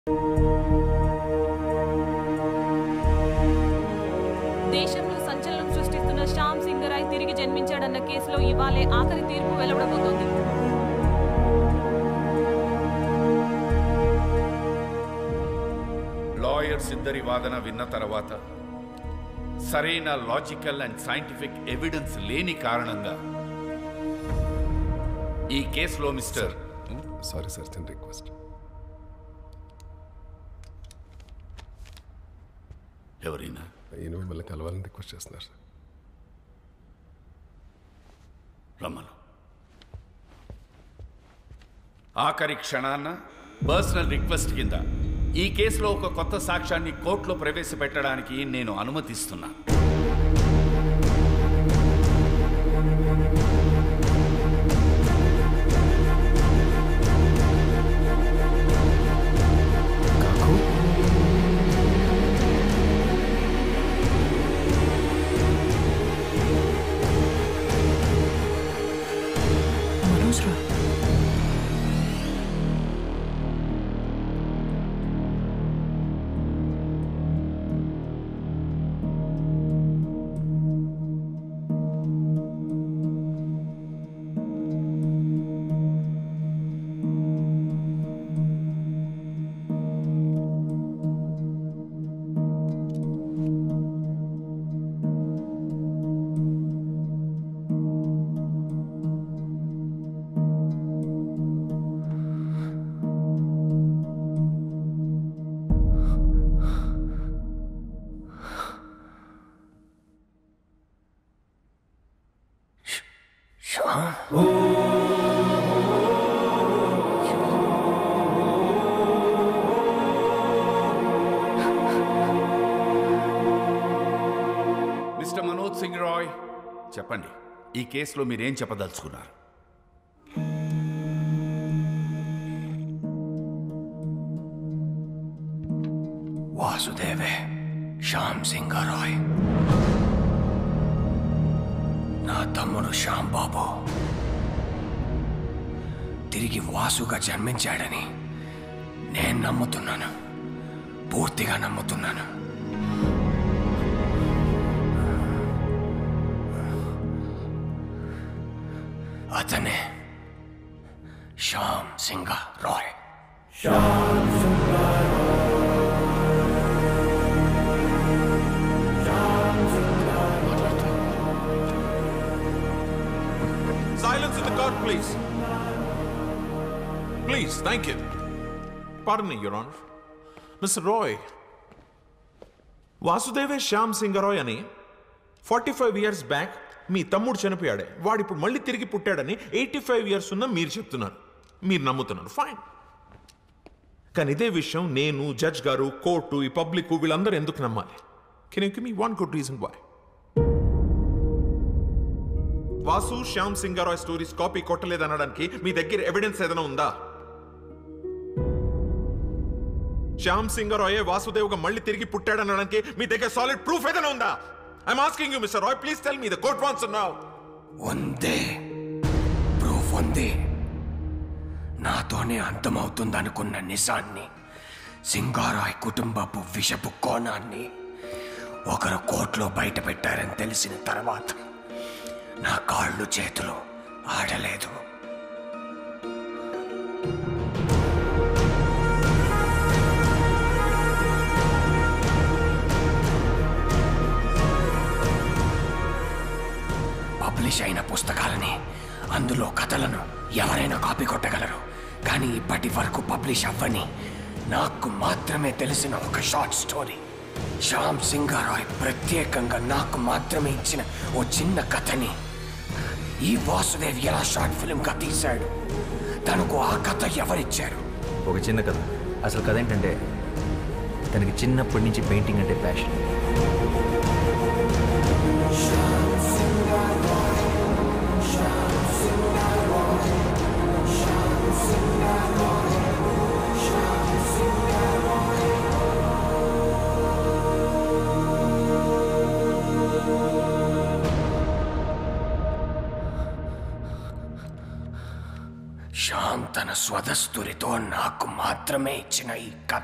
దేశంలో సంచలనం సృష్టిస్తున్న శ్యామ్ సింగరాయ్ తిరిగి జన్మించాడన్న కేసులో ఇవాళే ఆఖరి తీర్పు వెలువడబోతోంది లాయర్స్ ఇద్దరి వాదన విన్న తర్వాత సరైన లాజికల్ అండ్ సైంటిఫిక్ ఎవిడెన్స్ లేని కారణంగా ఈ కేసులో మిస్టర్ సారీ సార్ చిన్న రిక్వెస్ట్ ఎవరైనా ఈయన మిమ్మల్ని కలవాలని రిక్వెస్ట్ చేస్తున్నారు సార్ రమ్మను ఆఖరి క్షణాన్న పర్సనల్ రిక్వెస్ట్ కింద ఈ కేసులో ఒక కొత్త సాక్ష్యాన్ని కోర్టులో ప్రవేశపెట్టడానికి నేను అనుమతిస్తున్నా మనోజ్ రా మిస్టర్ మనోజ్ సింగ్ రాయ్ చెప్పండి ఈ కేసులో మీరేం చెప్పదలుచుకున్నారు వాసుదేవే శ్యామ్ సింగరాయ్ నా తమ్ముడు శ్యామ్ బాబు తిరిగి వాసుగా జన్మించాడని నేను నమ్ముతున్నాను పూర్తిగా నమ్ముతున్నాను అతనే Shyam సింగ Roy Silence in the court, please. Please, thank you. Pardon me, Your Honor. Mr. Roy, వాసుదేవే Shyam Singharoy అని ఫార్టీ ఫైవ్ ఇయర్స్ బ్యాక్ మీ తమ్ముడు చనిపోయాడే వాడు ఇప్పుడు మళ్ళీ తిరిగి పుట్టాడని ఎయిటీ ఫైవ్ ఇయర్స్ ఉన్న మీరు చెప్తున్నారు మీరు నమ్ముతున్నారు ఫైన్ కానీ ఇదే విషయం నేను జడ్జ్ గారు కోర్టు ఈ పబ్లిక్ వీళ్ళందరూ ఎందుకు నమ్మాలి can you give me one good reason why Vasu Shyam Singharoy stories copy కొట్టలేదనడానికి మీ దగ్గర ఎవిడెన్స్ ఏదైనా ఉందా శ్యామ్ సింగరాయ్ వాసుదేవ్గా మళ్ళీ తిరిగి పుట్టాడనడానికి మీ దగ్గర సాలిడ్ ప్రూఫ్ ఏదైనా ఉందా I'm asking you mister Roy please tell me the court wants now ఉంది ప్రూఫ్ ఉంది నాతోనే అంతమవుతుందనుకున్న నిజాన్ని సింగారాయ్ కుటుంబపు విషపు కోణాన్ని ఒకరు కోర్టులో బయట పెట్టారని తెలిసిన తర్వాత నా కాళ్ళు చేతులు ఆడలేదు పబ్లిష్ అయిన పుస్తకాలని అందులో కథలను ఎవరైనా కాపీ కొట్టగలరు కానీ ఇప్పటి వరకు పబ్లిష్ అవ్వని నాకు మాత్రమే తెలిసిన ఒక షార్ట్ స్టోరీ శ్యామ్ సింగారాయ్ ప్రత్యేకంగా నాకు మాత్రమే ఇచ్చిన ఓ చిన్న కథని ఈ వాసుదేవ్ ఎలా షార్ట్ ఫిల్మ్గా తీశాడు తనకు ఆ కథ ఎవరిచ్చారు ఒక చిన్న కథ అసలు కథ ఏంటంటే తనకి చిన్నప్పటి నుంచి పెయింటింగ్ అంటే ప్యాషన్ శ్యామ్ తన స్వదస్తురితో నాకు మాత్రమే ఇచ్చిన ఈ కథ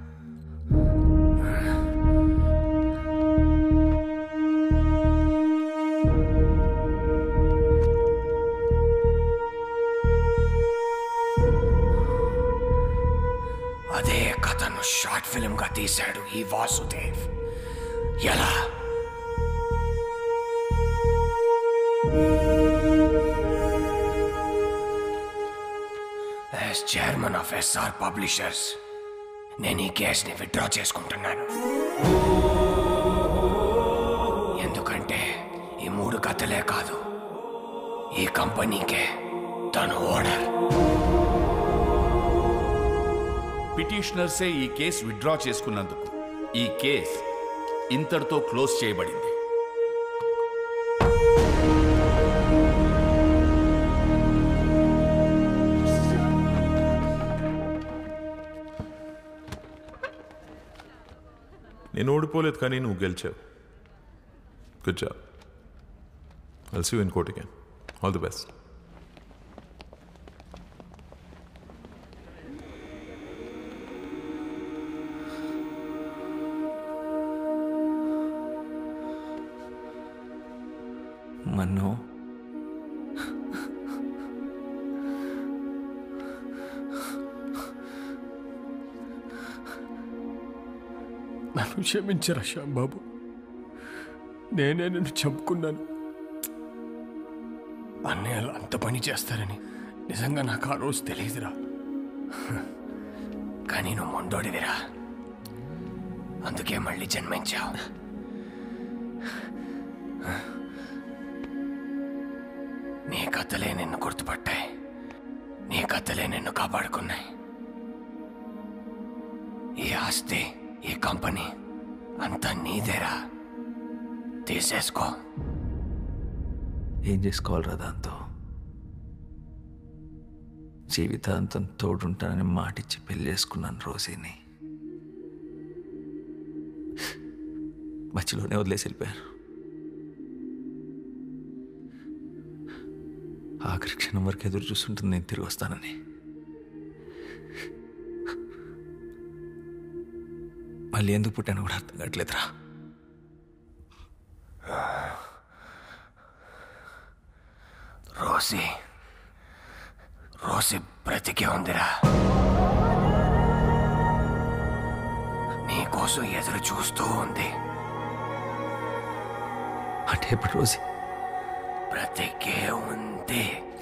అదే కథను షార్ట్ ఫిల్మ్ గా తీశాడు ఈ వాసుదేవ్ ఎలా as chairman of SR publishers నేను ఈ కేసుని విత్డ్రా చేసుకుంటున్నాను ఎందుకంటే ఈ మూడు కథలే కాదు ఈ కంపెనీకే తను ఓనర్ పిటిషనర్సే ఈ కేసు విత్డ్రా చేసుకున్నందుకు ఈ కేస్ ఇంతటితో క్లోజ్ చేయబడింది నేను ఓడిపోలేదు కానీ నువ్వు గెలిచావు good job I'll see you in court again. All the best. మన్ను నన్ను క్షమించరా శ్యాంబాబు నేనే నిన్ను చంపుకున్నాను అన్నయ్యలు అంత పని చేస్తారని నిజంగా నాకు ఆ రోజు తెలియదురా కానీ నువ్వు మొండోడివిరా అందుకే మళ్ళీ జన్మించావు నీ కథలే నిన్ను గుర్తుపట్టాయి నీ కథలే నిన్ను కాపాడుకున్నాయి ఈ ఆస్తి ఈ కంపెనీ అంతా నీదేరా తీసేసుకో ఏం చేసుకోవాలిరా దాంతో జీవితాంతం తోడుంటానని మాటిచ్చి పెళ్లి చేసుకున్నాను రోజీని మధ్యలోనే వదిలేసి వెళ్ళిపోయారు ఆఖరి క్షణం వరకు ఎదురు చూస్తుంటుంది నేను తిరిగి వస్తానని మళ్ళీ ఎందుకు పుట్టాను కూడా అర్థం కావట్లేదురా రోసి రోసి బ్రతికే ఉందిరా నీకోసం ఎదురు చూస్తూ ఉంది అంటే ఇప్పుడు రోజీ బ్రతికే ఉంది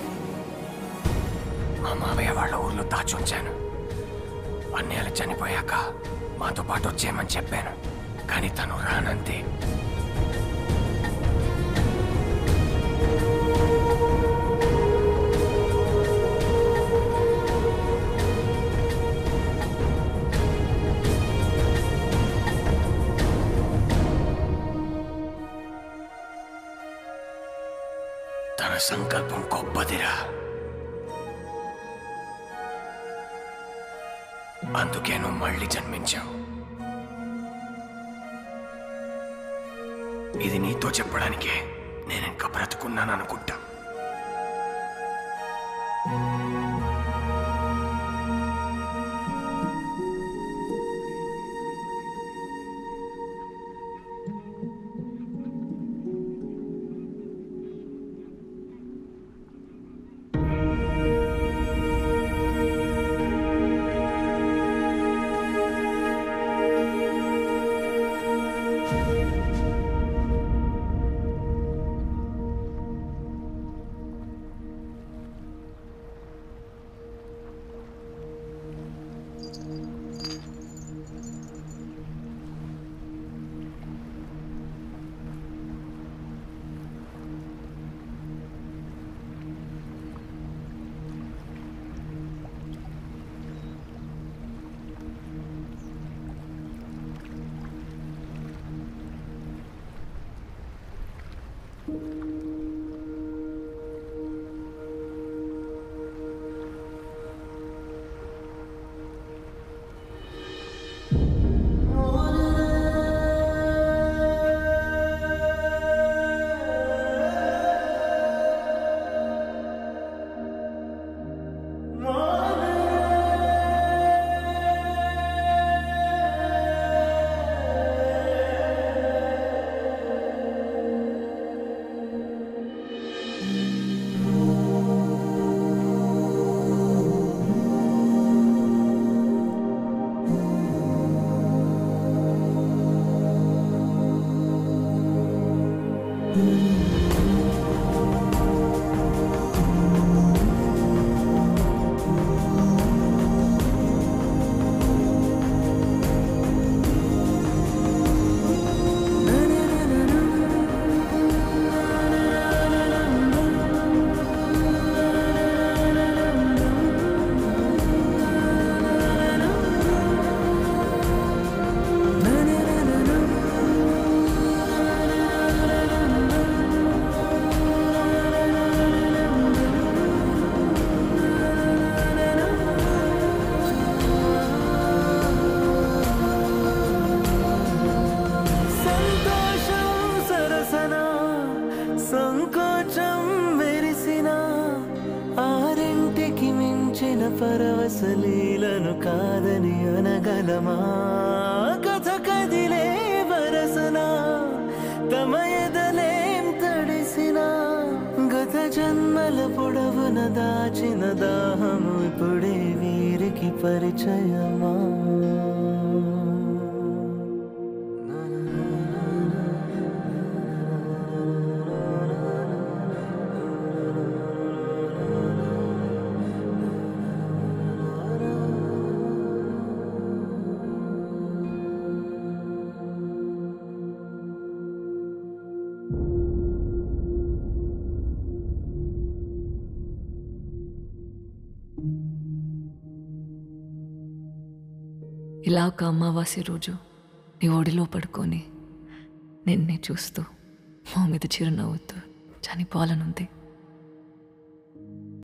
మా మామయ్య వాళ్ళ ఊర్లో దాచుంచాను అన్నయ్యలు చనిపోయాక మాతో పాటు వచ్చేయమని చెప్పాను కానీ తను రానంతే తన సంకల్పం గొప్పదిరా అందుకే నువ్వు మళ్ళీ జన్మించావు ఇది నీతో చెప్పడానికే నేను ఇంకా బ్రతుకున్నాను అనుకుంటా పరవశలీలను కాదని అనగలమా కథ కదిలే వరసన తమ ఎదలేం తడిసిన గత జన్మల పొడవున దాచిన దాహము ఇప్పుడే వీరికి పరిచయమా ఇలా ఒక అమావాస్య రోజు నీ ఒడిలో పడుకొని నిన్నే చూస్తూ మా మీద చిరునవ్వుతూ చనిపోవాలనుంది